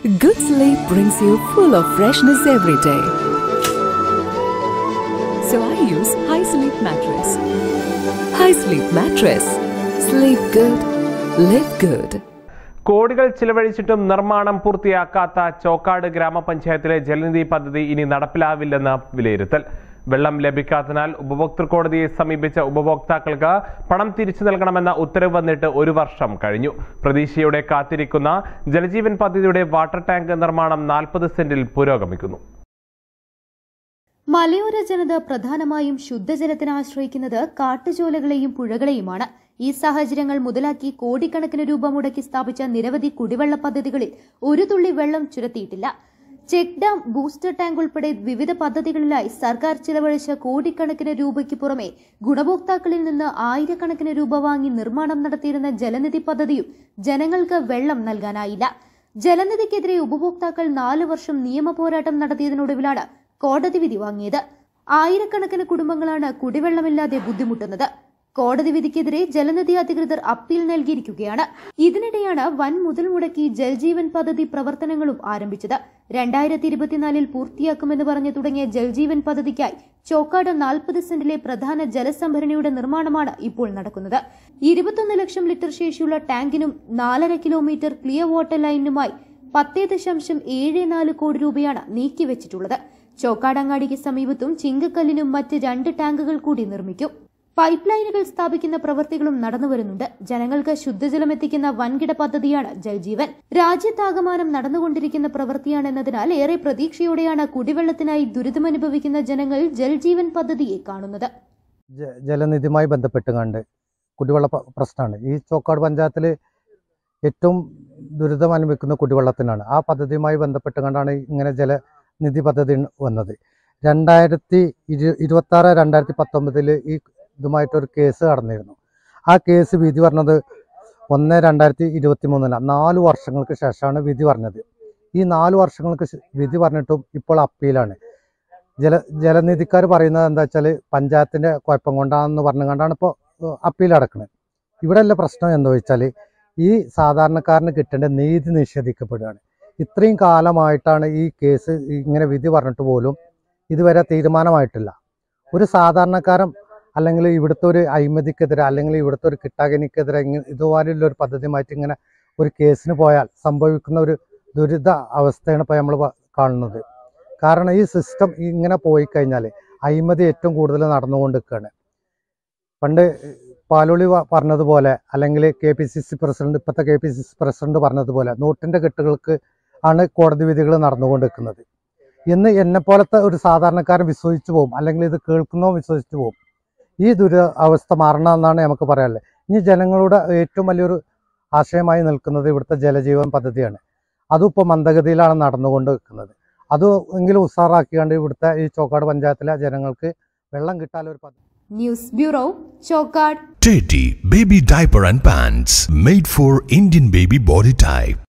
Good sleep brings you full of freshness every day. So I use High Sleep Mattress. High Sleep Mattress. Sleep good. Live good. കോടികൾ ചിലവഴിച്ചിട്ടും നിർമ്മാണം പൂർത്തിയാക്കാത്ത ചോക്കാട് ഗ്രാമപഞ്ചായത്തിലെ ജലനിധി പദ്ധതി ഇനി നടപ്പിലാവില്ലെന്ന് വിലയിരുത്തൽ വെള്ളം ലഭിക്കാത്തതിനാൽ ഉപഭോക്തൃ കോടതിയെ സമീപിച്ച ഉപഭോക്താക്കൾക്ക് പണം തിരിച്ചു നൽകണമെന്ന ഉത്തരവ് വന്നിട്ട് ഒരു വർഷം കഴിഞ്ഞു പ്രതീക്ഷയോടെ കാത്തിരിക്കുന്ന ജലജീവൻ പദ്ധതിയുടെ വാട്ടർ ടാങ്ക് നിർമ്മാണം നാൽപ്പത് സെന്റിൽ പുരോഗമിക്കുന്നു മലയോര ജനത പ്രധാനമായും ശുദ്ധജലത്തിന് ആശ്രയിക്കുന്നത് കാട്ടുചോലകളെയും പുഴകളെയുമാണ് ഈ സാഹചര്യങ്ങൾ മുതലാക്കി കോടിക്കണക്കിന് രൂപ മുടക്കി സ്ഥാപിച്ച നിരവധി കുടിവെള്ള പദ്ധതികളിൽ ഒരു തുള്ളി വെള്ളം ചുരത്തിയിട്ടില്ല ചെക്ക് ഡാം ബൂസ്റ്റർ ടാങ്ക് ഉൾപ്പെടെ വിവിധ പദ്ധതികളിലായി സർക്കാർ ചിലവഴിച്ച കോടിക്കണക്കിന് രൂപയ്ക്ക് പുറമെ ഗുണഭോക്താക്കളിൽ നിന്ന് ആയിരക്കണക്കിന് രൂപ വാങ്ങി നിർമ്മാണം നടത്തിയിരുന്ന ജലനിധി പദ്ധതിയും ജനങ്ങൾക്ക് വെള്ളം നൽകാനായില്ല ജലനിധിക്കെതിരെ ഉപഭോക്താക്കൾ നാലു വർഷം നിയമ പോരാട്ടം നടത്തിയതിനൊടുവിലാണ് കോടതി വിധി വാങ്ങിയത് ആയിരക്കണക്കിന് കുടുംബങ്ങളാണ് കുടിവെള്ളമില്ലാതെ ബുദ്ധിമുട്ടുന്നത് കോടതി വിധിക്കെതിരെ ജലനിധി അധികൃതർ അപ്പീൽ നൽകിയിരിക്കുകയാണ് ഇതിനിടെയാണ് വൻ മുതൽ മുടക്കി ജൽജീവൻ പദ്ധതി പ്രവർത്തനങ്ങളും ആരംഭിച്ചത് രണ്ടായിരത്തി ഇരുപത്തിനാലിൽ പൂർത്തിയാക്കുമെന്ന് പറഞ്ഞു തുടങ്ങിയ ജൽജീവൻ പദ്ധതിക്കായി ചോക്കാട് നാൽപ്പത് സെന്റിലെ പ്രധാന ജലസംഭരണിയുടെ നിർമ്മാണമാണ് ഇപ്പോൾ നടക്കുന്നത് ഇരുപത്തൊന്ന് ലക്ഷം ലിറ്റർ ശേഷിയുള്ള ടാങ്കിനും നാലര കിലോമീറ്റർ ക്ലിയർ വാട്ടർ ലൈനിനുമായി പത്തേ ദശാംശം ഏഴ് നാല് കോടി രൂപയാണ് നീക്കിവെച്ചിട്ടുള്ളത് ചോക്കാടങ്ങാടിക്ക് സമീപത്തും ചിങ്കക്കല്ലിനും മറ്റ് രണ്ട് ടാങ്കുകൾ കൂടി നിർമ്മിക്കും പൈപ്പ് ലൈനുകൾ സ്ഥാപിക്കുന്ന പ്രവൃത്തികളും നടന്നുവരുന്നുണ്ട് ജനങ്ങൾക്ക് ശുദ്ധജലം എത്തിക്കുന്ന വൻകിട പദ്ധതിയാണ് ജൽജീവൻ രാജ്യത്താകമാനം നടന്നുകൊണ്ടിരിക്കുന്ന പ്രവൃത്തിയാണെന്നതിനാൽ ഏറെ പ്രതീക്ഷയോടെയാണ് കുടിവെള്ളത്തിനായി ദുരിതമനുഭവിക്കുന്ന ജനങ്ങൾ ജൽജീവൻ പദ്ധതിയെ കാണുന്നത് ജ- ജലനിധിയുമായി ബന്ധപ്പെട്ട് കണ്ട് കുടിവെള്ള പ- പ്രശ്നമാണ് ഈ ചോക്കാട് പഞ്ചായത്തിൽ ഏറ്റവും ദുരിതം അനുഭവിക്കുന്ന കുടിവെള്ളത്തിനാണ് ആ പദ്ധതിയുമായി ബന്ധപ്പെട്ട് കണ്ടാണ് ഇങ്ങനെ ജലനിധി പദ്ധതി വന്നത് രണ്ടായിരത്തി ഇരു ഇരുപത്തി ആറ് രണ്ടായിരത്തി പത്തൊമ്പതിൽ ഈ ഇതുമായിട്ടൊരു കേസ് നടന്നിരുന്നു ആ കേസ് വിധി പറഞ്ഞത് ഒന്ന് രണ്ടായിരത്തി ഇരുപത്തി മൂന്നിലാണ് നാല് വർഷങ്ങൾക്ക് ശേഷമാണ് വിധി പറഞ്ഞത് ഈ നാല് വർഷങ്ങൾക്ക് ശേ- വിധി പറഞ്ഞിട്ടും ഇപ്പോൾ അപ്പീലാണ് ജല ജലനിധിക്കാർ പറയുന്നത് എന്താ വെച്ചാൽ പഞ്ചായത്തിൻ്റെ കുഴപ്പം കൊണ്ടാണെന്ന് പറഞ്ഞുകൊണ്ടാണ് ഇപ്പോൾ അപ്പീൽ അടക്കുന്നത് ഇവിടെയുള്ള പ്രശ്നം എന്താ വെച്ചാൽ ഈ സാധാരണക്കാരന് കിട്ടേണ്ട നീതി നിഷേധിക്കപ്പെടുകയാണ് ഇത്രയും കാലമായിട്ടാണ് ഈ കേസ് ഇങ്ങനെ വിധി പറഞ്ഞിട്ട് പോലും ഇതുവരെ തീരുമാനമായിട്ടില്ല ഒരു സാധാരണക്കാരൻ അല്ലെങ്കിൽ ഇവിടുത്തെ ഒരു അഴിമതിക്കെതിരെ അല്ലെങ്കിൽ ഇവിടുത്തെ ഒരു കിട്ടാകനിക്കെതിരെ ഇങ്ങനെ ഇതുപോലുള്ള ഒരു പദ്ധതിയുമായിട്ട് ഇങ്ങനെ ഒരു കേസിന് പോയാൽ സംഭവിക്കുന്ന ഒരു ദുരിത അവസ്ഥയാണ് ഇപ്പോൾ നമ്മൾ കാണുന്നത് കാരണം ഈ സിസ്റ്റം ഇങ്ങനെ പോയി കഴിഞ്ഞാൽ അഴിമതി ഏറ്റവും കൂടുതൽ നടന്നുകൊണ്ട് നിൽക്കുകയാണ് പണ്ട് പാലോളി വ- പറഞ്ഞതുപോലെ അല്ലെങ്കിൽ K P C C president ഇപ്പോഴത്തെ K P C C president പറഞ്ഞതുപോലെ നോട്ടിൻ്റെ കെട്ടുകൾക്ക് ആണ് കോടതി വിധികൾ നടന്നുകൊണ്ട് നിൽക്കുന്നത് ഇന്ന് എന്നെപ്പോലത്തെ ഒരു സാധാരണക്കാരൻ വിശ്വസിച്ച് പോകും അല്ലെങ്കിൽ ഇത് കേൾക്കുന്നോ വിശ്വസിച്ച് പോകും ഈ ദുരിത അവസ്ഥ മാറണമെന്നാണ് നമുക്ക് പറയാനുള്ളത് ഇനി ജനങ്ങളുടെ ഏറ്റവും വലിയൊരു ആശയമായി നിൽക്കുന്നത് ഇവിടുത്തെ ജലജീവൻ പദ്ധതിയാണ് അതും ഇപ്പോൾ മന്ദഗതിയിലാണ് നടന്നുകൊണ്ട് നിൽക്കുന്നത് അത് എങ്കിലും ഉഷാറാക്കിയാണ്ട് ഇവിടുത്തെ ഈ ചോക്കാട് പഞ്ചായത്തിലെ ജനങ്ങൾക്ക് വെള്ളം കിട്ടാനൊരു പദ്ധതി news bureau Chokkad Teddy Baby Diaper and Pants made for Indian baby body type.